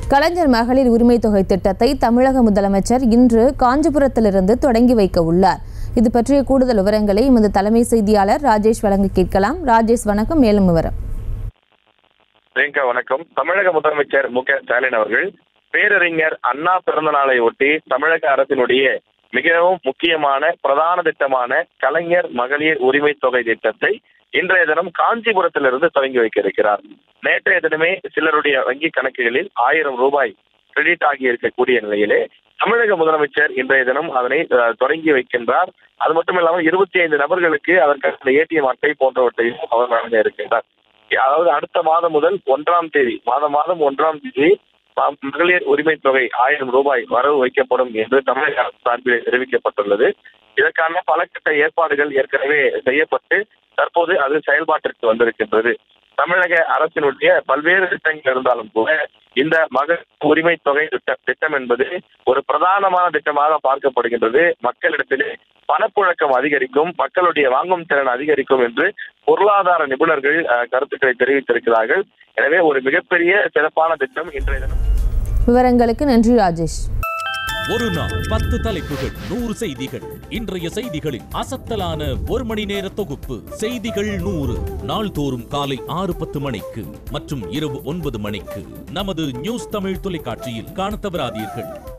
கலைஞர் மகளிர் உரிமை தொகை திட்டத்தை தமிழக முதலமைச்சர் இன்று காஞ்சிபுரத்திலிருந்து தொடங்கி வைக்க உள்ளார் இது பற்றிய கூடுதல் விவரங்களை எமது தலைமை செய்தியாளர் ராஜேஷ் வழங்க கேட்கலாம் ராஜேஷ் வணக்கம் மேலும் விவரம் பிரியங்கா வணக்கம் தமிழக முதலமைச்சர் மு க ஸ்டாலின் அவர்கள் பேரறிஞர் அண்ணா பிறந்த நாளை ஒட்டி தமிழக அரசினுடைய மிகவும் முக்கியமான பிரதான திட்டமான கலைஞர் மகளிர் உரிமை தொகை திட்டத்தை இன்றைய தினம் காஞ்சிபுரத்திலிருந்து தொடங்கி வைக்க இருக்கிறார் நேற்றைய தினமே சிலருடைய வங்கி கணக்குகளில் ஆயிரம் ரூபாய் கிரெடிட் ஆகி இருக்கக்கூடிய நிலையிலே தமிழக முதலமைச்சர் இன்றைய தினம் அதனை அஹ், தொடங்கி வைக்கின்றார் அது மட்டும் இல்லாமல் இருபத்தி ஐந்து நபர்களுக்கு அதற்கான ஏடிஎம் அட்டை போன்றவற்றையும் அவர் வழங்க இருக்கின்றார் அதாவது அடுத்த மாதம் முதல் ஒன்றாம் தேதி மாதம் மாதம் ஒன்றாம் தேதி ம- மகளிர் உரிமை தொகை ஆயிரம் ரூபாய் வரவு வைக்கப்படும் என்று தமிழக அரசு சார்பில் தெரிவிக்கப்பட்டுள்ளது இதற்கான பல கட்ட ஏற்பாடுகள் ஏற்கனவே செய்யப்பட்டு தற்போது அது செயல்பாட்டிற்கு வந்திருக்கின்றது தமிழக அரசினுடைய பல்வேறு திட்டங்கள் இருந்தாலும் கூட இந்த மகளிர் உரிமை தொகை திட்டம் திட்டம் என்பது ஒரு பிரதானமான திட்டமாக பார்க்கப்படுகின்றது மக்களிடத்திலே பணப்புழக்கம் அதிகரிக்கும் மக்களுடைய வாங்கும் திறன் அதிகரிக்கும் என்று பொருளாதார நிபுணர்கள் அஹ், கருத்துக்களை தெரிவித்திருக்கிறார்கள் எனவே ஒரு மிகப்பெரிய சிறப்பான திட்டம் இன்றைய தினம் விவரங்களுக்கு நன்றி ராஜேஷ் ஒரு நாள் பத்து தலைப்புகள் நூறு செய்திகள் இன்றைய செய்திகளின் அசத்தலான ஒரு மணி நேர தொகுப்பு செய்திகள் நூறு நாள்தோறும் காலை ஆறு பத்து மணிக்கு மற்றும் இரவு ஒன்பது மணிக்கு நமது நியூஸ் தமிழ் தொலைக்காட்சியில் காணத் தவறாதீர்கள்